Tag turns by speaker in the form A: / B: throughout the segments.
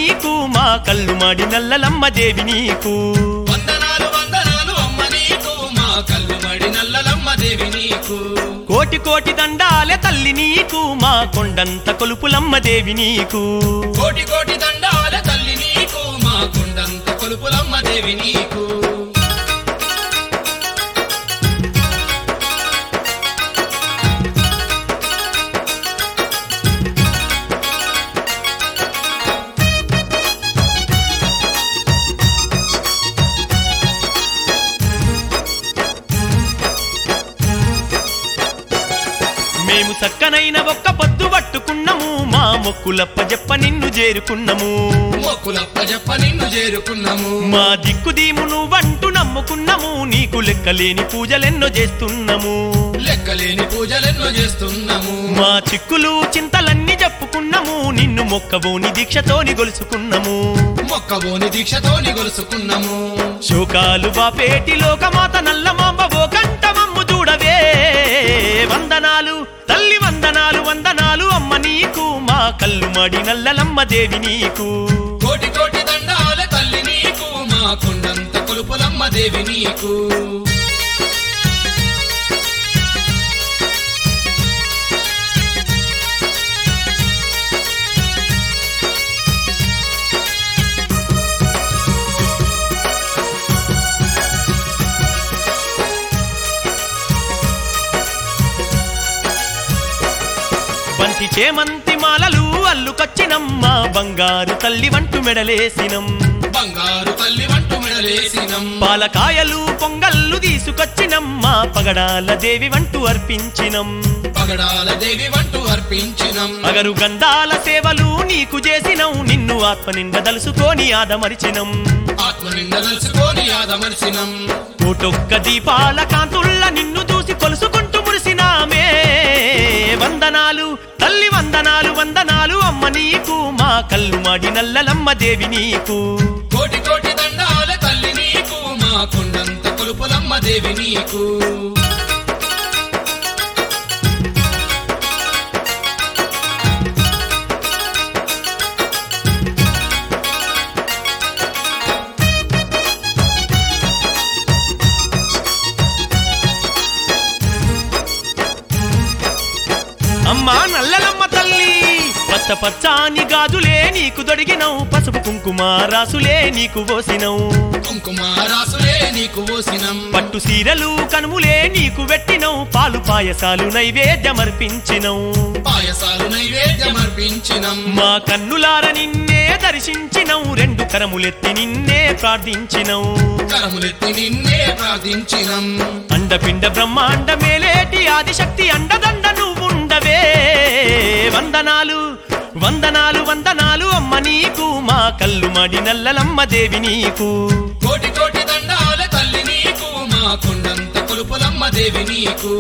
A: నీకు మా కళ్ళు మాడి నల్లలమ్మ దేవి నీకు
B: వందనాలు వందనాలు అమ్మ నీకు మా కళ్ళు మడి నల్లలమ్మ దేవి నీకు
A: కోటి కోటి దండాలే తల్లి నీకు మా కొండంత కొలుపులమ్మ దేవి నీకు
B: కోటి కోటి దండాల తల్లి నీకు మా కుండంత కొలుపులమ్మ దేవి నీకు
A: మేము చక్కనైన ఒక్క పొద్దు పట్టుకున్నాము మా మొక్కులప్ప చెప్ప నిన్ను చేరుకున్నాము
B: మొక్కులప్ప చెప్ప నిన్ను చేరుకున్నాము
A: మా దిక్కు దీము నువ్వంటూ నమ్ముకున్నాము నీకు లెక్కలేని పూజలెన్నో చేస్తున్నాము
B: లెక్కలేని పూజలెన్నో చేస్తున్నాము
A: మా చిక్కులు చింతలన్నీ చెప్పుకున్నాము నిన్ను మొక్కబోని దీక్షతోని గొలుసుకున్నాము
B: మొక్కబోని దీక్షతోని గొలుసుకున్నాము
A: శోకాలు బాపేటి లోకమాత నల్లమాంబ ఓ కంఠమమ్ము చూడవే వందనాలు తల్లి వందనాలు వందనాలు అమ్మ నీకు మా కళ్ళు మడి నల్లలమ్మ దేవి నీకు
B: కోటి కోటి దండాల తల్లి నీకు మా కొండంత కొలుపులమ్మ దేవి నీకు
A: బంతి చేమంతి మాలలు అల్లుకొచ్చినమ్మ బంగారు తల్లి వంటు మెడలేసినం
B: బంగారు తల్లి వంటు మెడలేసినం
A: పాలకాయలు పొంగల్లు తీసుకొచ్చినమ్మ పగడాల దేవి వంటు అర్పించినం
B: పగడాల దేవి వంటు అర్పించినం
A: అగరు గంధాల సేవలు నీకు చేసినం నిన్ను ఆత్మ నిండ దలుసుకొని ఆదమరిచినం
B: ఆత్మ నింద నలుసుకొని ఆదమర్చినం
A: కోటొక్క దీపాల కాంతుల్ల నిన్ను చూసి కొలుసుకుంటూ మురిసినామే వందనాలు తల్లి వందనాలు వందనాలు అమ్మ నీకు మా కళ్ళు మాడి నల్లలమ్మ దేవి నీకు
B: కోటి కోటి దండాల తల్లి నీకు మా కొండంత కొలుపులమ్మ దేవి నీకు
A: అమ్మా నల్లలమ్మ తల్లి పచ్చ పచ్చాని గాజులే నీకు దొడిగినవు పసుపు కుంకుమ రాసులే నీకు పోసినవు
B: కుంకుమ రాసులే నీకు పోసినం
A: పట్టు సీరలు కనుములే నీకు పెట్టినవు పాలు పాయసాలు నైవేద్యమర్పించినవు
B: పాయసాలు నైవేద్యమర్పించినం
A: మా కన్నులార నిన్నే దర్శించినవు రెండు కరములెత్తి నిన్నే ప్రార్థించినవు
B: కరములెత్తి నిన్నే ప్రార్థించినం
A: అండపిండ బ్రహ్మాండ మేలేటి ఆదిశక్తి అండదండ నువ్వుండవే వందనాలు వందనాలు వందనాలు అమ్మ నీకు మా కళ్ళు మడి నల్లలమ్మ దేవి నీకు
B: కోటి కోటి దండాల తల్లి నీకు మా కొండంత కొలుపులమ్మ దేవి నీకు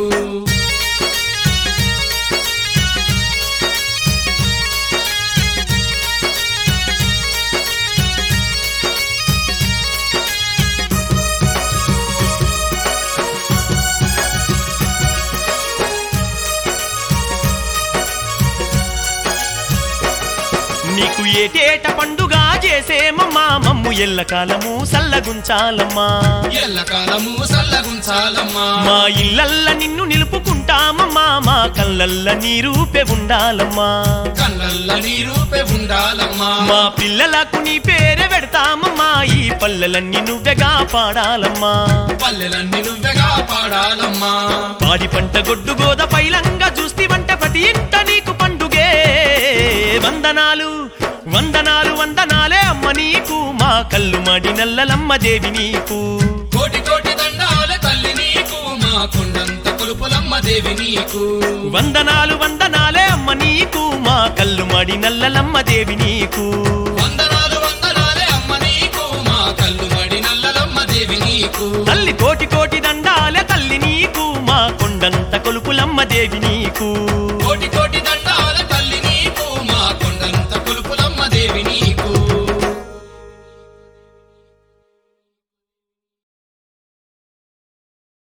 A: నీకు ఏటేట పండుగ చేసేమమ్మా మమ్ము ఎల్లకాలము సల్లగుంచాలమ్మా
B: ఎల్లకాలము సల్లగుంచాలమ్మా
A: మా ఇల్లల్ల నిన్ను నిలుపుకుంటామమ్మా మా కళ్ళల్ల నీ రూపే ఉండాలమ్మా
B: కళ్ళల్ల నీ రూపే ఉండాలమ్మా
A: మా పిల్లలకు నీ పేరే పెడతామమ్మా ఈ పల్లెలన్నీ నువ్వెగా పాడాలమ్మా
B: పల్లెలన్నీ నువ్వెగా పాడాలమ్మా
A: పాడి పంట గొడ్డు గోద పైలంగా చూస్తి వంట ప్రతి ఇంట నీకు పండుగే వందనాలు వందనాలు వందనాలే అమ్మ నీకు మా కళ్ళు మడి నల్లలమ్మ దేవి నీకు
B: కోటి కోటి దండాల తల్లి నీకు మా కొండంత కొలుపులమ్మ దేవి నీకు
A: వందనాలు వందనాలే అమ్మ నీకు మా కళ్ళు మడి నల్లలమ్మ దేవి నీకు
B: వందనాలు వందనాలే అమ్మ నీకు మా కళ్ళు మడి నల్లలమ్మ దేవి నీకు
A: తల్లి కోటి కోటి దండాలే తల్లి నీకు మా కొండంత కొలుపులమ్మ దేవి నీకు